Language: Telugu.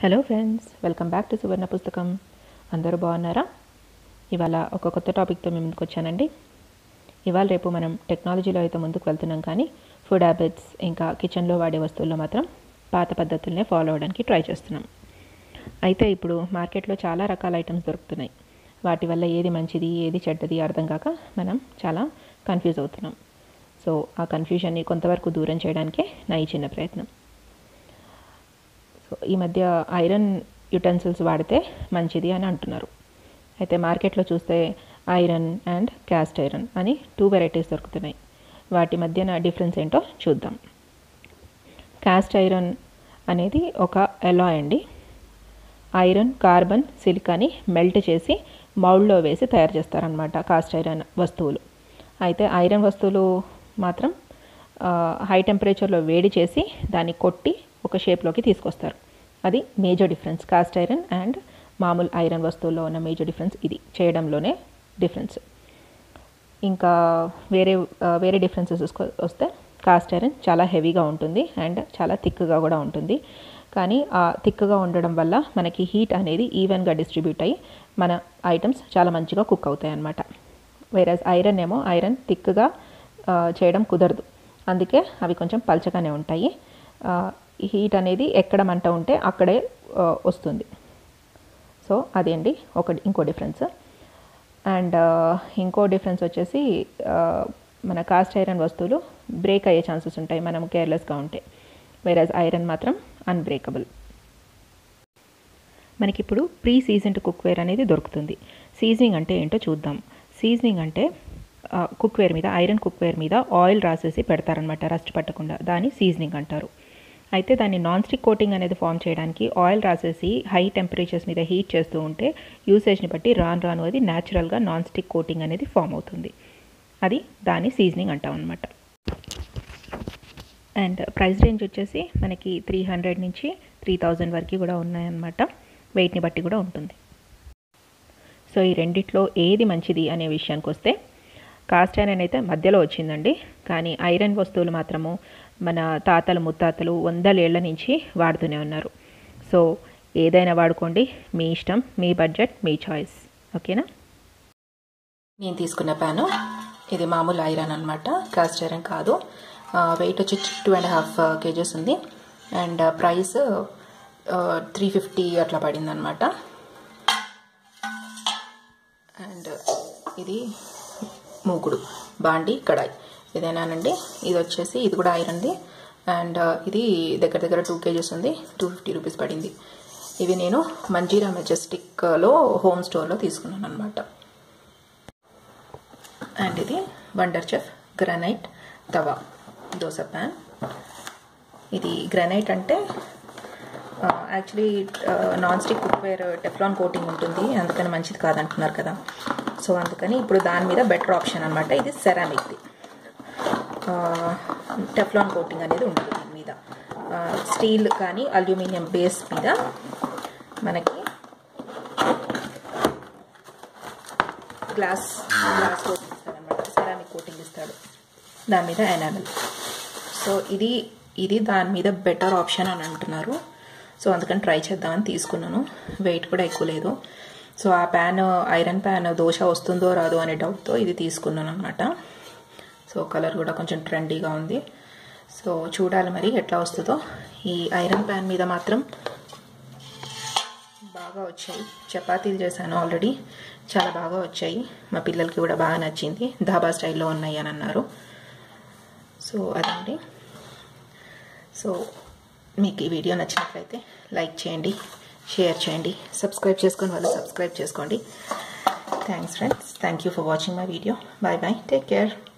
hello friends welcome back to Suvarna Pustakam అందరూ బాగున్నారా ఇవాళ ఒక కొత్త టాపిక్తో మేము ముందుకు వచ్చానండి ఇవాళ రేపు మనం టెక్నాలజీలో అయితే ముందుకు వెళ్తున్నాం కానీ ఫుడ్ హ్యాబిట్స్ ఇంకా కిచెన్లో వాడే వస్తువుల్లో మాత్రం పాత పద్ధతులనే ఫాలో అవడానికి ట్రై చేస్తున్నాం అయితే ఇప్పుడు మార్కెట్లో చాలా రకాల ఐటమ్స్ దొరుకుతున్నాయి వాటి వల్ల ఏది మంచిది ఏది చెడ్డది అర్థం కాక మనం చాలా కన్ఫ్యూజ్ అవుతున్నాం సో ఆ కన్ఫ్యూజన్ని కొంతవరకు దూరం చేయడానికే నా ఈ చిన్న ప్రయత్నం సో ఈ మధ్య ఐరన్ యుటెన్సిల్స్ వాడితే మంచిది అని అంటున్నారు అయితే మార్కెట్లో చూస్తే ఐరన్ అండ్ క్యాస్ట్ ఐరన్ అని టూ వెరైటీస్ దొరుకుతున్నాయి వాటి మధ్యన డిఫరెన్స్ ఏంటో చూద్దాం క్యాస్ట్ ఐరన్ అనేది ఒక ఎలాయ్ అండి ఐరన్ కార్బన్ సిలికాని మెల్ట్ చేసి మౌల్డ్లో వేసి తయారు చేస్తారనమాట కాస్ట్ ఐరన్ వస్తువులు అయితే ఐరన్ వస్తువులు మాత్రం హై టెంపరేచర్లో వేడి చేసి దాన్ని కొట్టి ఒక షేప్లోకి తీసుకొస్తారు అది major difference cast iron and మామూలు ఐరన్ వస్తువుల్లో ఉన్న మేజర్ డిఫరెన్స్ ఇది చేయడంలోనే డిఫరెన్స్ ఇంకా వేరే వేరే డిఫరెన్సెస్ వస్తే కాస్ట్ ఐరన్ చాలా హెవీగా ఉంటుంది అండ్ చాలా థిక్గా కూడా ఉంటుంది కానీ ఆ థిక్గా ఉండడం వల్ల మనకి హీట్ అనేది ఈవెన్గా డిస్ట్రిబ్యూట్ అయ్యి మన ఐటమ్స్ చాలా మంచిగా కుక్ అవుతాయి అన్నమాట వేరేజ్ ఐరన్ ఏమో ఐరన్ థిక్గా చేయడం కుదరదు అందుకే అవి కొంచెం పల్చగానే ఉంటాయి హీట్ అనేది ఎక్కడ మంట ఉంటే అక్కడే వస్తుంది సో అదేంటి ఒకటి ఇంకో డిఫరెన్స్ అండ్ ఇంకో డిఫరెన్స్ వచ్చేసి మన కాస్ట్ ఐరన్ వస్తువులు బ్రేక్ అయ్యే ఛాన్సెస్ ఉంటాయి మనం కేర్లెస్గా ఉంటే వేరేజ్ ఐరన్ మాత్రం అన్బ్రేకబుల్ మనకిప్పుడు ప్రీ సీజన్డ్ కుక్వేర్ అనేది దొరుకుతుంది సీజనింగ్ అంటే ఏంటో చూద్దాం సీజనింగ్ అంటే కుక్వేర్ మీద ఐరన్ కుక్వేర్ మీద ఆయిల్ రాసేసి పెడతారనమాట రస్ట్ పట్టకుండా దాన్ని సీజనింగ్ అంటారు అయితే దాన్ని నాన్ స్టిక్ కోటింగ్ అనేది ఫామ్ చేయడానికి ఆయిల్ రాసేసి హై టెంపరేచర్స్ మీద హీట్ చేస్తూ ఉంటే యూసేజ్ని బట్టి రాను రాను అది న్యాచురల్గా నాన్ స్టిక్ కోటింగ్ అనేది ఫామ్ అవుతుంది అది దాన్ని సీజనింగ్ అంటాం అనమాట అండ్ ప్రైస్ రేంజ్ వచ్చేసి మనకి త్రీ హండ్రెడ్ నుంచి త్రీ థౌజండ్ వరకు కూడా ఉన్నాయన్నమాట వెయిట్ని బట్టి కూడా ఉంటుంది సో ఈ రెండిట్లో ఏది మంచిది అనే విషయానికి వస్తే కాస్ట్ ఐరన్ అయితే మధ్యలో వచ్చిందండి కానీ ఐరన్ వస్తువులు మాత్రము మన తాతలు ముత్తాతలు వందలేళ్ల నుంచి వాడుతూనే ఉన్నారు సో ఏదైనా వాడుకోండి మీ ఇష్టం మీ బడ్జెట్ మీ చాయిస్ ఓకేనా నేను తీసుకున్న ప్యాను ఇది మామూలు ఐరన్ అనమాట కాస్ట్ ఐరన్ కాదు వెయిట్ వచ్చి టూ అండ్ హాఫ్ కేజెస్ ఉంది అండ్ ప్రైస్ త్రీ ఫిఫ్టీ అట్లా పడింది అనమాట అండ్ ఇది మూకుడు బాండి కడాయి ఇదేనానండి ఇది వచ్చేసి ఇది కూడా ఐరన్ది అండ్ ఇది దగ్గర దగ్గర టూ కేజెస్ ఉంది టూ ఫిఫ్టీ రూపీస్ పడింది ఇవి నేను మంజీరా మెజెస్టిక్లో హోమ్ స్టోర్లో తీసుకున్నాను అనమాట అండ్ ఇది wonder chef granite tawa dosa pan ఇది గ్రనైట్ అంటే actually non stick cookware Teflon coating ఉంటుంది అందుకని మంచిది కాదంటున్నారు కదా సో అందుకని ఇప్పుడు దాని మీద బెటర్ ఆప్షన్ అనమాట ఇది సెరామిక్ది టెఫ్లాన్ కోటింగ్ అనేది ఉంటుంది దీని మీద స్టీల్ కానీ అల్యూమినియం బేస్ మీద మనకి గ్లాస్ గ్లాస్ కోటింగ్ ఇస్తాడనమాట సెరామిక్ కోటింగ్ ఇస్తాడు దాని మీద ఎనామిల్ సో ఇది ఇది దాని మీద బెటర్ ఆప్షన్ అని అంటున్నారు సో అందుకని ట్రై చేద్దామని తీసుకున్నాను వెయిట్ కూడా ఎక్కువ లేదు సో ఆ ప్యాన్ ఐరన్ ప్యాన్ దోశ వస్తుందో రాదో అనే డౌట్తో ఇది తీసుకున్నాను అనమాట సో కలర్ కూడా కొంచెం ట్రెండీగా ఉంది సో చూడాలి మరి ఎట్లా వస్తుందో ఈ ఐరన్ ప్యాన్ మీద మాత్రం బాగా వచ్చాయి చపాతీలు చేశాను ఆల్రెడీ చాలా బాగా వచ్చాయి మా పిల్లలకి కూడా బాగా నచ్చింది ధాబా స్టైల్లో ఉన్నాయి అని అన్నారు సో అదండి సో మీకు ఈ వీడియో నచ్చినట్లయితే లైక్ చేయండి షేర్ చేయండి సబ్స్క్రైబ్ చేసుకొని వాళ్ళు సబ్స్క్రైబ్ చేసుకోండి thanks friends thank you for watching my video bye bye take care